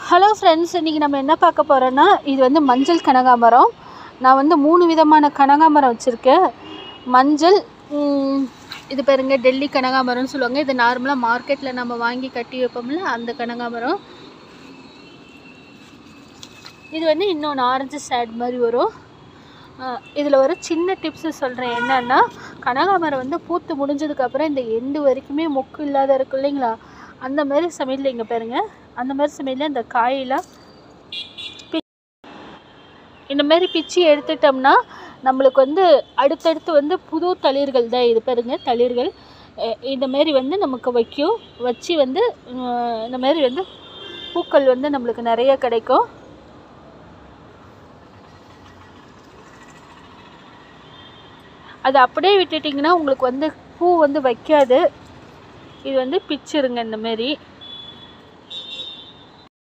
hello friends இன்றைக்கி நம்ம என்ன பார்க்க போகிறோன்னா இது வந்து மஞ்சள் கனகாமரம் நான் வந்து மூணு விதமான கனகாமரம் வச்சுருக்கேன் மஞ்சள் ம், இது பாருங்க டெல்லி கனகாமரம்னு சொல்லுவாங்க இது நார்மலாக மார்க்கெட்டில் நம்ம வாங்கி கட்டி வைப்போம்ல அந்த கனகாமரம் இது வந்து இன்னொன்று ஆரஞ்சு சேட் மாதிரி வரும் இதில் ஒரு சின்ன டிப்ஸு சொல்கிறேன் என்னன்னா கனகாமரம் வந்து பூத்து முடிஞ்சதுக்கப்புறம் இந்த எண்டு வரைக்குமே மொக்கு இல்லாத இருக்கு இல்லைங்களா அந்த மாதிரி சமையலில் இங்கே பாருங்க அந்த மாதிரி சமையலில் இந்த காயெல்லாம் பி- இந்த மாதிரி பிச்சு எடுத்துட்டோம்னா நம்மளுக்கு வந்து அடுத்தடுத்து வந்து புது தளிர்கள் தான் இது பாருங்க தளிர்கள் அஹ் இந்த மாதிரி வந்து நமக்கு வைக்கும் வச்சு வந்து அஹ் இந்த மாதிரி வந்து பூக்கள் வந்து நம்மளுக்கு நிறைய கிடைக்கும் அது அப்படியே விட்டுட்டிங்கன்னா உங்களுக்கு வந்து பூ வந்து வைக்காது இது வந்து பிச்சிருங்க இந்த மாதிரி